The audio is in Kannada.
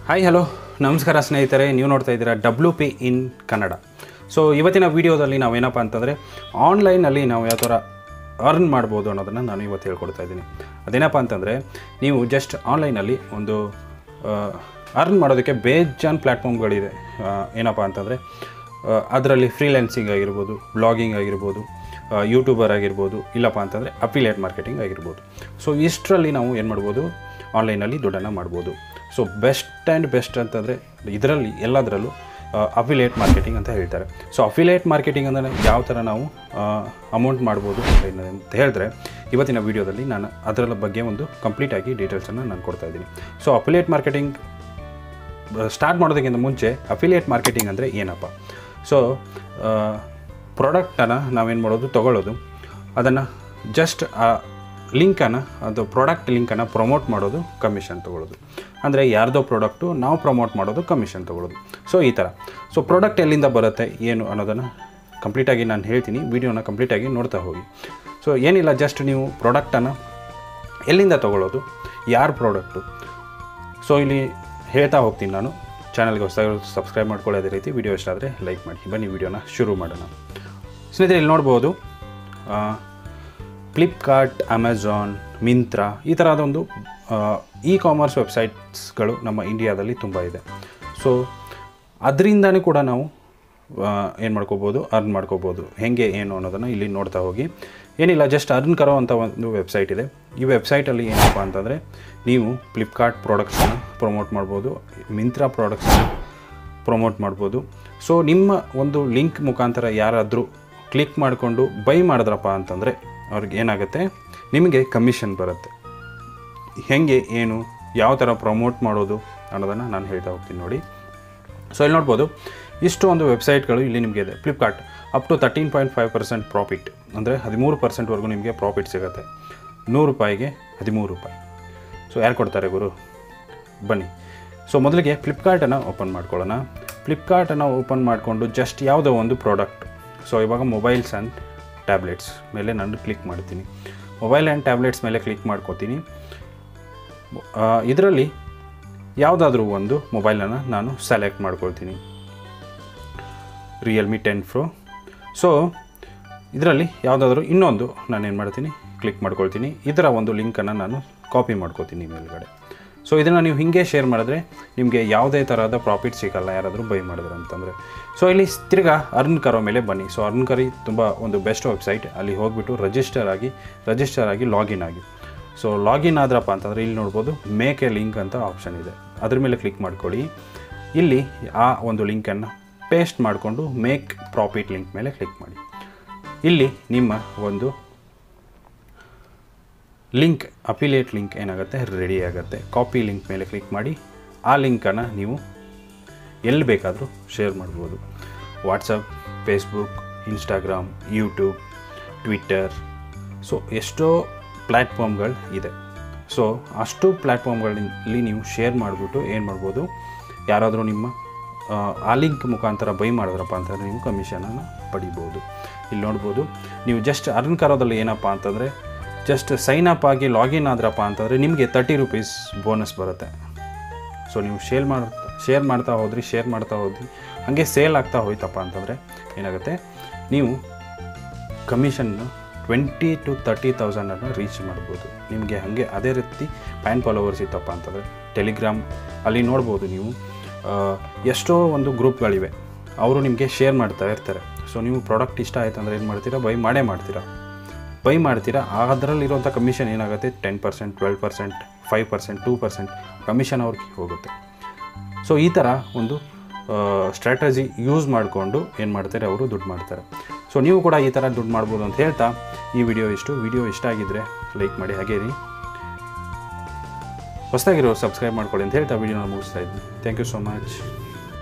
ಹಾಯ್ ಹಲೋ ನಮಸ್ಕಾರ ಸ್ನೇಹಿತರೆ ನೀವು ನೋಡ್ತಾ ಇದ್ದೀರಾ W P in Kannada so ಇವತ್ತಿನ ವೀಡಿಯೋದಲ್ಲಿ ನಾವೇನಪ್ಪ ಅಂತಂದರೆ ಆನ್ಲೈನಲ್ಲಿ ನಾವು ಯಾವ ಥರ ಅರ್ನ್ ಮಾಡ್ಬೋದು ಅನ್ನೋದನ್ನು ನಾನು ಇವತ್ತು ಹೇಳ್ಕೊಡ್ತಾ ಇದ್ದೀನಿ ಅದೇನಪ್ಪ ಅಂತಂದರೆ ನೀವು ಜಸ್ಟ್ ಆನ್ಲೈನಲ್ಲಿ ಒಂದು ಅರ್ನ್ ಮಾಡೋದಕ್ಕೆ ಬೇಜಾನ್ ಪ್ಲ್ಯಾಟ್ಫಾರ್ಮ್ಗಳಿದೆ ಆ, ಏನಪ್ಪ ಅಂತಂದರೆ ಅದರಲ್ಲಿ ಫ್ರೀಲ್ಯಾನ್ಸಿಂಗ್ ಆಗಿರ್ಬೋದು ಬ್ಲಾಗಿಂಗ್ ಆಗಿರ್ಬೋದು ಯೂಟ್ಯೂಬರ್ ಆಗಿರ್ಬೋದು ಇಲ್ಲಪ್ಪ ಅಂತಂದರೆ ಅಫಿಲಿಯೇಟ್ ಮಾರ್ಕೆಟಿಂಗ್ ಆಗಿರ್ಬೋದು ಸೊ ಇಷ್ಟರಲ್ಲಿ ನಾವು ಏನು ಮಾಡ್ಬೋದು ಆನ್ಲೈನಲ್ಲಿ ದುಡ್ಡನ್ನು ಮಾಡ್ಬೋದು ಸೊ ಬೆಸ್ಟ್ ಆ್ಯಂಡ್ ಬೆಸ್ಟ್ ಅಂತಂದರೆ ಇದರಲ್ಲಿ ಎಲ್ಲದರಲ್ಲೂ ಅಫಿಲಿಯೇಟ್ ಮಾರ್ಕೆಟಿಂಗ್ ಅಂತ ಹೇಳ್ತಾರೆ ಸೊ ಅಫಿಲಿಯೇಟ್ ಮಾರ್ಕೆಟಿಂಗ್ ಅಂದರೆ ಯಾವ ಥರ ನಾವು ಅಮೌಂಟ್ ಮಾಡ್ಬೋದು online ಅಂತ ಹೇಳಿದ್ರೆ ಇವತ್ತಿನ ವೀಡಿಯೋದಲ್ಲಿ ನಾನು ಅದರ ಬಗ್ಗೆ ಒಂದು ಕಂಪ್ಲೀಟಾಗಿ ಡೀಟೇಲ್ಸನ್ನು ನಾನು ಕೊಡ್ತಾ ಇದ್ದೀನಿ ಸೊ ಅಫಿಲಿಯೇಟ್ ಮಾರ್ಕೆಟಿಂಗ್ ಸ್ಟಾರ್ಟ್ ಮಾಡೋದಕ್ಕಿಂತ ಮುಂಚೆ ಅಫಿಲಿಯೇಟ್ ಮಾರ್ಕೆಟಿಂಗ್ ಅಂದರೆ ಏನಪ್ಪ ಸೊ ಪ್ರಾಡಕ್ಟನ್ನು ನಾವೇನು ಮಾಡೋದು ತೊಗೊಳ್ಳೋದು ಅದನ್ನು ಜಸ್ಟ್ ಆ ಲಿಂಕನ್ನು ಅದು ಪ್ರಾಡಕ್ಟ್ ಲಿಂಕನ್ನು ಪ್ರಮೋಟ್ ಮಾಡೋದು ಕಮಿಷನ್ ತೊಗೊಳ್ಳೋದು ಅಂದರೆ ಯಾರ್ದೋ ಪ್ರಾಡಕ್ಟು ನಾವು ಪ್ರಮೋಟ್ ಮಾಡೋದು ಕಮಿಷನ್ ತೊಗೊಳ್ಳೋದು ಸೊ ಈ ಥರ ಸೊ ಪ್ರಾಡಕ್ಟ್ ಎಲ್ಲಿಂದ ಬರುತ್ತೆ ಏನು ಅನ್ನೋದನ್ನು ಕಂಪ್ಲೀಟಾಗಿ ನಾನು ಹೇಳ್ತೀನಿ ವೀಡಿಯೋನ ಕಂಪ್ಲೀಟಾಗಿ ನೋಡ್ತಾ ಹೋಗಿ ಸೊ ಏನಿಲ್ಲ ಜಸ್ಟ್ ನೀವು ಪ್ರಾಡಕ್ಟನ್ನು ಎಲ್ಲಿಂದ ತೊಗೊಳ್ಳೋದು ಯಾರ ಪ್ರಾಡಕ್ಟು ಸೊ ಇಲ್ಲಿ ಹೇಳ್ತಾ ಹೋಗ್ತೀನಿ ನಾನು ಚಾನಲ್ಗೆ ಹೊಸದಾಗಿ ಸಬ್ಸ್ಕ್ರೈಬ್ ಮಾಡ್ಕೊಳ್ಳೋದೇ ರೀತಿ ವಿಡಿಯೋ ಇಷ್ಟ ಆದರೆ ಲೈಕ್ ಮಾಡಿ ಬನ್ನಿ ವಿಡಿಯೋನ ಶುರು ಮಾಡೋಣ ಸ್ನೇಹಿತರೆ ಇಲ್ಲಿ ನೋಡ್ಬೋದು ಫ್ಲಿಪ್ಕಾರ್ಟ್ ಅಮೆಝಾನ್ ಮಿಂತ್ರಾ ಈ ಥರದ ಒಂದು ಇ ಕಾಮರ್ಸ್ ವೆಬ್ಸೈಟ್ಸ್ಗಳು ನಮ್ಮ ಇಂಡಿಯಾದಲ್ಲಿ ತುಂಬ ಇದೆ ಸೊ ಅದರಿಂದನೇ ಕೂಡ ನಾವು ಏನು ಮಾಡ್ಕೋಬೋದು ಅರ್ನ್ ಮಾಡ್ಕೋಬೋದು ಹೇಗೆ ಏನು ಅನ್ನೋದನ್ನು ಇಲ್ಲಿ ನೋಡ್ತಾ ಹೋಗಿ ಏನಿಲ್ಲ ಜಸ್ಟ್ ಅರ್ನ್ ಕರೋ ಅಂತ ಒಂದು ವೆಬ್ಸೈಟ್ ಇದೆ ಈ ವೆಬ್ಸೈಟಲ್ಲಿ ಏನಪ್ಪ ಅಂತಂದರೆ ನೀವು ಫ್ಲಿಪ್ಕಾರ್ಟ್ ಪ್ರಾಡಕ್ಟ್ಸನ್ನು ಪ್ರಮೋಟ್ ಮಾಡ್ಬೋದು ಮಿಂತ್ರಾ ಪ್ರಾಡಕ್ಟ್ಸನ್ನು ಪ್ರಮೋಟ್ ಮಾಡ್ಬೋದು ಸೊ ನಿಮ್ಮ ಒಂದು ಲಿಂಕ್ ಮುಖಾಂತರ ಯಾರಾದರೂ ಕ್ಲಿಕ್ ಮಾಡಿಕೊಂಡು ಬೈ ಮಾಡಿದ್ರಪ್ಪ ಅಂತಂದರೆ ಅವ್ರಿಗೆ ಏನಾಗುತ್ತೆ ನಿಮಗೆ ಕಮಿಷನ್ ಬರುತ್ತೆ ಹೇಗೆ ಏನು ಯಾವ ಥರ ಪ್ರಮೋಟ್ ಮಾಡೋದು ಅನ್ನೋದನ್ನು ನಾನು ಹೇಳ್ತಾ ಹೋಗ್ತೀನಿ ನೋಡಿ ಸೊ ಇಲ್ಲಿ ನೋಡ್ಬೋದು ಇಷ್ಟು ಒಂದು ವೆಬ್ಸೈಟ್ಗಳು ಇಲ್ಲಿ ನಿಮಗೆ ಇದೆ Flipkart up to thirteen point five percent profit ಅಂದರೆ ಹದಿಮೂರು ಪರ್ಸೆಂಟ್ವರೆಗೂ ನಿಮಗೆ ಪ್ರಾಫಿಟ್ ಸಿಗುತ್ತೆ ನೂರು ರೂಪಾಯಿಗೆ ಹದಿಮೂರು ರೂಪಾಯಿ ಸೊ ಯಾರು ಕೊಡ್ತಾರೆ ಗುರು ಬನ್ನಿ ಸೊ ಮೊದಲಿಗೆ ಫ್ಲಿಪ್ಕಾರ್ಟನ್ನು ಓಪನ್ ಮಾಡ್ಕೊಳ್ಳೋಣ ಫ್ಲಿಪ್ಕಾರ್ಟನ್ನು ಓಪನ್ ಮಾಡಿಕೊಂಡು ಜಸ್ಟ್ ಯಾವುದೋ ಒಂದು ಪ್ರಾಡಕ್ಟ್ ಸೊ ಇವಾಗ ಮೊಬೈಲ್ಸ್ ಆ್ಯಂಡ್ ಟ್ಯಾಬ್ಲೆಟ್ಸ್ ಮೇಲೆ ನಾನು ಕ್ಲಿಕ್ ಮಾಡ್ತೀನಿ ಮೊಬೈಲ್ ಆ್ಯಂಡ್ ಟ್ಯಾಬ್ಲೆಟ್ಸ್ ಮೇಲೆ ಕ್ಲಿಕ್ ಮಾಡ್ಕೋತೀನಿ ಇದರಲ್ಲಿ ಯಾವುದಾದ್ರೂ ಒಂದು ಮೊಬೈಲನ್ನು ನಾನು ಸೆಲೆಕ್ಟ್ ಮಾಡ್ಕೊಳ್ತೀನಿ ರಿಯಲ್ಮಿ ಟೆನ್ ಪ್ರೋ ಸೊ ಇದರಲ್ಲಿ ಯಾವುದಾದ್ರೂ ಇನ್ನೊಂದು ನಾನು ಏನು ಮಾಡ್ತೀನಿ ಕ್ಲಿಕ್ ಮಾಡ್ಕೊಳ್ತೀನಿ ಇದರ ಒಂದು ಲಿಂಕನ್ನು ನಾನು ಕಾಪಿ ಮಾಡ್ಕೋತೀನಿ ಮೇಲ್ಗಡೆ ಸೊ ಇದನ್ನು ನೀವು ಹೀಗೆ ಶೇರ್ ಮಾಡಿದ್ರೆ ನಿಮಗೆ ಯಾವುದೇ ಥರದ ಪ್ರಾಫಿಟ್ ಸಿಗಲ್ಲ ಯಾರಾದರೂ ಬೈ ಮಾಡಿದ್ರೆ ಅಂತಂದರೆ ಸೊ ಇಲ್ಲಿ ತಿರ್ಗಾ ಅರ್ನ್ ಕರೋ ಮೇಲೆ ಬನ್ನಿ ಸೊ ಅರ್ನ್ ಕರಿ ತುಂಬ ಒಂದು ಬೆಸ್ಟ್ ವೆಬ್ಸೈಟ್ ಅಲ್ಲಿ ಹೋಗ್ಬಿಟ್ಟು ರಿಜಿಸ್ಟರ್ ಆಗಿ ರಿಜಿಸ್ಟರ್ ಆಗಿ ಲಾಗಿನ್ ಆಗಿ ಸೊ ಲಾಗಿನ್ ಆದ್ರಪ್ಪ ಅಂತಂದರೆ ಇಲ್ಲಿ ನೋಡ್ಬೋದು ಮೇಕ್ ಎ ಲಿಂಕ್ ಅಂತ ಆಪ್ಷನ್ ಇದೆ ಅದ್ರ ಮೇಲೆ ಕ್ಲಿಕ್ ಮಾಡ್ಕೊಳ್ಳಿ ಇಲ್ಲಿ ಆ ಒಂದು ಲಿಂಕನ್ನು ಪೇಸ್ಟ್ ಮಾಡಿಕೊಂಡು ಮೇಕ್ ಪ್ರಾಫಿಟ್ ಲಿಂಕ್ ಮೇಲೆ ಕ್ಲಿಕ್ ಮಾಡಿ ಇಲ್ಲಿ ನಿಮ್ಮ ಒಂದು ಲಿಂಕ್ ಅಫಿಲಿಯೇಟ್ ಲಿಂಕ್ ಏನಾಗುತ್ತೆ ರೆಡಿ ಆಗುತ್ತೆ ಕಾಪಿ ಲಿಂಕ್ ಮೇಲೆ ಕ್ಲಿಕ್ ಮಾಡಿ ಆ ಲಿಂಕನ್ನು ನೀವು ಎಲ್ಲಿ ಬೇಕಾದರೂ ಶೇರ್ ಮಾಡ್ಬೋದು WhatsApp Facebook Instagram YouTube Twitter so ಎಷ್ಟೋ ಪ್ಲ್ಯಾಟ್ಫಾರ್ಮ್ಗಳು ಇದೆ ಸೊ ಅಷ್ಟು ಪ್ಲ್ಯಾಟ್ಫಾರ್ಮ್ಗಳಲ್ಲಿ ನೀವು ಶೇರ್ ಮಾಡಿಬಿಟ್ಟು ಏನು ಮಾಡ್ಬೋದು ಯಾರಾದರೂ ನಿಮ್ಮ ಆ, ಆ ಲಿಂಕ್ ಮುಖಾಂತರ ಬೈ ಮಾಡಿದ್ರಪ್ಪ ಅಂತಂದರೆ ನೀವು ಕಮಿಷನನ್ನು ಪಡಿಬೋದು ಇಲ್ಲಿ ನೋಡ್ಬೋದು ನೀವು ಜಸ್ಟ್ ಅರ್ನ್ ಕರೋದಲ್ಲಿ ಏನಪ್ಪ ಅಂತಂದರೆ ಜಸ್ಟ್ ಸೈನ್ ಅಪ್ ಆಗಿ ಲಾಗಿನ್ ಆದ್ರಪ್ಪ ಅಂತಂದರೆ ನಿಮಗೆ ತರ್ಟಿ ರುಪೀಸ್ ಬೋನಸ್ ಬರುತ್ತೆ ಸೊ ನೀವು ಶೇರ್ ಮಾಡ್ತಾ ಶೇರ್ ಮಾಡ್ತಾ ಹೋದ್ರಿ ಶೇರ್ ಮಾಡ್ತಾ ಹೋದ್ರಿ ಹಾಗೆ ಸೇಲ್ ಆಗ್ತಾ ಹೋಯ್ತಪ್ಪ ಅಂತಂದರೆ ಏನಾಗುತ್ತೆ ನೀವು ಕಮಿಷನ್ನು ಟ್ವೆಂಟಿ ಟು ತರ್ಟಿ ತೌಸಂಡನ್ನು ರೀಚ್ ಮಾಡ್ಬೋದು ನಿಮಗೆ ಹಾಗೆ ಅದೇ ರೀತಿ ಪ್ಯಾನ್ ಫಾಲೋವರ್ಸ್ ಇತ್ತಪ್ಪ ಅಂತಂದರೆ ಟೆಲಿಗ್ರಾಮ್ ಅಲ್ಲಿ ನೋಡ್ಬೋದು ನೀವು ಆ, ಎಷ್ಟೋ ಒಂದು ಗ್ರೂಪ್ಗಳಿವೆ ಅವರು ನಿಮಗೆ ಶೇರ್ ಮಾಡ್ತಾ ಇರ್ತಾರೆ ಸೊ ನೀವು ಪ್ರಾಡಕ್ಟ್ ಇಷ್ಟ ಆಯ್ತು ಅಂದರೆ ಏನು ಮಾಡ್ತೀರಾ ಬೈ ಮಾಡೇ ಮಾಡ್ತೀರಾ ಬೈ ಮಾಡ್ತೀರಾ ಅದರಲ್ಲಿರುವಂಥ ಕಮಿಷನ್ ಏನಾಗುತ್ತೆ ten percent twelve percent five percent two percent commission ಅವ್ರಿಗೆ ಹೋಗುತ್ತೆ ಸೊ ಈ ಥರ ಒಂದು ಸ್ಟ್ರಾಟಜಿ ಯೂಸ್ ಮಾಡಿಕೊಂಡು ಏನು ಮಾಡ್ತಾರೆ ಅವರು ದುಡ್ಡು ಮಾಡ್ತಾರೆ ಸೊ ನೀವು ಕೂಡ ಈ ಥರ ದುಡ್ಡು ಮಾಡ್ಬೋದು ಅಂತ ಹೇಳ್ತಾ ಈ ವಿಡಿಯೋ ಇಷ್ಟು ವಿಡಿಯೋ ಇಷ್ಟ ಆಗಿದ್ದರೆ ಲೈಕ್ ಮಾಡಿ ಹಾಗೇ ರೀ ಹೊಸದಾಗಿರೋ ಸಬ್ಸ್ಕ್ರೈಬ್ ಮಾಡ್ಕೊಳ್ಳಿ ಅಂತ ಹೇಳ್ತಾ ವಿಡಿಯೋನ ಮುಗಿಸ್ತಾ ಇದ್ದೀನಿ ಥ್ಯಾಂಕ್ ಯು ಸೊ ಮಚ್